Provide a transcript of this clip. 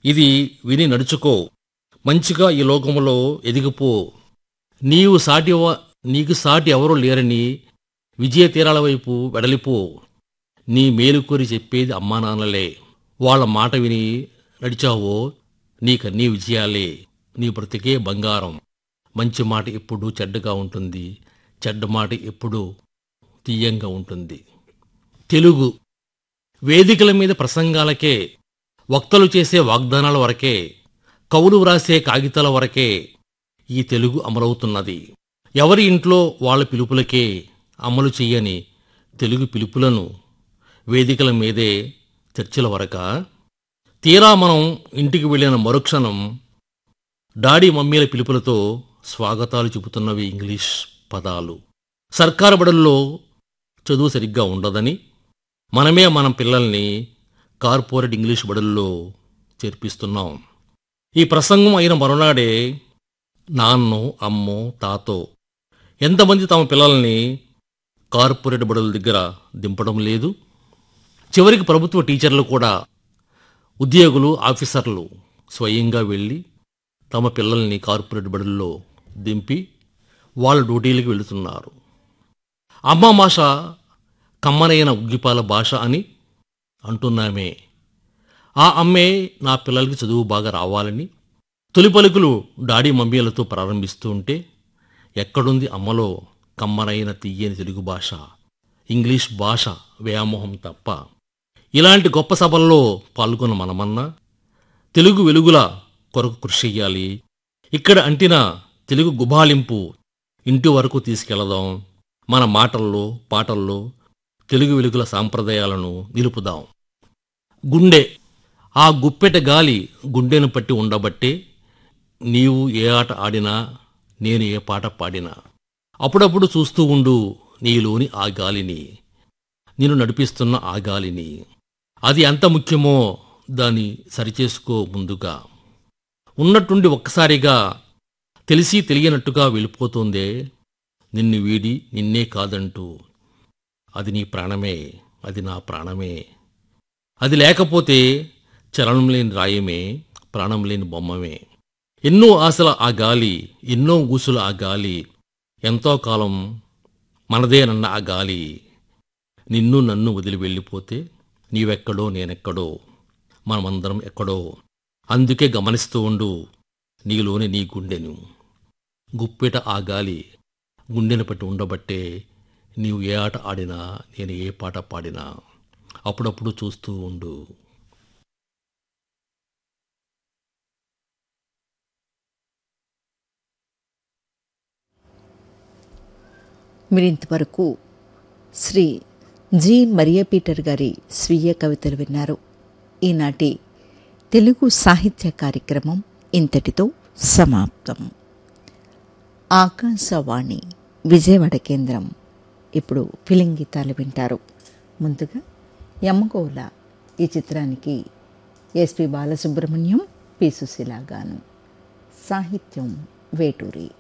ఇది విని నడుచుకో మంచిగా ఈ లోకములో ఎదిగిపో నీవు సాటి ఎవ- నీకు సాటి ఎవరూ లేరని విజయ తీరాల వైపు వెడలిపో నీ మేలు కోరి చెప్పేది అమ్మా నాన్నలే వాళ్ళ మాట విని నడిచావో నీకన్నీ విజయాలే నీ బ్రతికే బంగారం మంచి మాట ఎప్పుడూ చెడ్డగా ఉంటుంది చెడ్డ మాట ఎప్పుడూ తీయంగా ఉంటుంది తెలుగు వేదికల మీద ప్రసంగాలకే వక్తలు చేసే వాగ్దానాల వరకే కవులు వ్రాసే కాగితాల వరకే ఈ తెలుగు అమలవుతున్నది ఎవరి ఇంట్లో వాళ్ళ పిలుపులకే అమలు చెయ్యని తెలుగు పిలుపులను వేదికల మీదే చర్చల వరక తీరా మనం ఇంటికి వెళ్ళిన మరుక్షణం డాడీ మమ్మీల పిలుపులతో స్వాగతాలు చెబుతున్నవి ఇంగ్లీష్ పదాలు సర్కారు బడుల్లో చదువు సరిగ్గా ఉండదని మనమే మన పిల్లల్ని కార్పొరేట్ ఇంగ్లీష్ బడుల్లో చేర్పిస్తున్నాం ఈ ప్రసంగం అయిన మరునాడే నాన్నో అమ్మో తాతో ఎంతమంది తమ పిల్లల్ని కార్పొరేట్ బడుల దగ్గర దింపడం లేదు చివరికి ప్రభుత్వ టీచర్లు కూడా ఉద్యోగులు ఆఫీసర్లు స్వయంగా వెళ్ళి తమ పిల్లల్ని కార్పొరేట్ బడుల్లో దింపి వాళ్ళ డ్యూటీలకు వెళుతున్నారు అమ్మ భాష కమ్మనైన ఉగ్గిపాల భాష అని అంటున్నామే ఆ అమ్మే నా పిల్లలకి చదువు బాగా రావాలని తొలి పలుకులు డాడీ మమ్మీలతో ప్రారంభిస్తూ ఉంటే ఎక్కడుంది అమ్మలో కమ్మనైన తీయని తెలుగు భాష ఇంగ్లీష్ భాష వ్యామోహం తప్ప ఇలాంటి గొప్ప సభల్లో పాల్గొన్న మనమన్నా తెలుగు వెలుగుల కొరకు కృషి చెయ్యాలి ఇక్కడ అంటిన తెలుగు గుబాళింపు ఇంటి వరకు తీసుకెళదాం మన మాటల్లో పాటల్లో తెలుగు వెలుగుల సాంప్రదాయాలను నిలుపుదాం గుండె ఆ గుప్పెట గాలి గుండెను పట్టి ఉండబట్టే నీవు ఏ ఆట ఆడినా నేను ఏ పాట పాడినా అప్పుడప్పుడు చూస్తూ ఉండు నీలోని ఆ గాలిని నిన్ను నడిపిస్తున్న ఆ గాలిని అది ఎంత ముఖ్యమో దాన్ని సరిచేసుకో ముందుగా ఉన్నట్టుండి ఒక్కసారిగా తెలిసి తెలియనట్టుగా వెళ్ళిపోతుందే నిన్ను వీడి నిన్నే కాదంటూ అది నీ ప్రాణమే అది నా ప్రాణమే అది లేకపోతే చలనం లేని రాయమే ప్రాణం లేని బొమ్మమే ఎన్నో ఆశల ఆ గాలి ఎన్నో ఊసుల ఆ గాలి ఎంతో కాలం మనదేనన్న ఆ గాలి నిన్ను నన్ను వదిలి వెళ్ళిపోతే నీవెక్కడో నేనెక్కడో మనమందరం ఎక్కడో అందుకే గమనిస్తూ ఉండు నీలోని నీ గుండెను గుప్పెట ఆ గాలి గుండెను పట్టి ఉండబట్టే నీవు ఏ ఆట ఆడినా నేను ఏ పాట పాడినా అప్పుడప్పుడు చూస్తూ ఉండు మీరింతవరకు శ్రీ జి మరియ పీటర్ గారి స్వీయ కవితలు విన్నారు ఈనాటి తెలుగు సాహిత్య కార్యక్రమం ఇంతటితో సమాప్తం ఆకాశవాణి విజయవాడ కేంద్రం ఇప్పుడు ఫిలిం గీతాలు వింటారు ముందుగా యమగోళ ఈ చిత్రానికి ఎస్పి బాలసుబ్రహ్మణ్యం పి సుశీల గానం సాహిత్యం వేటూరి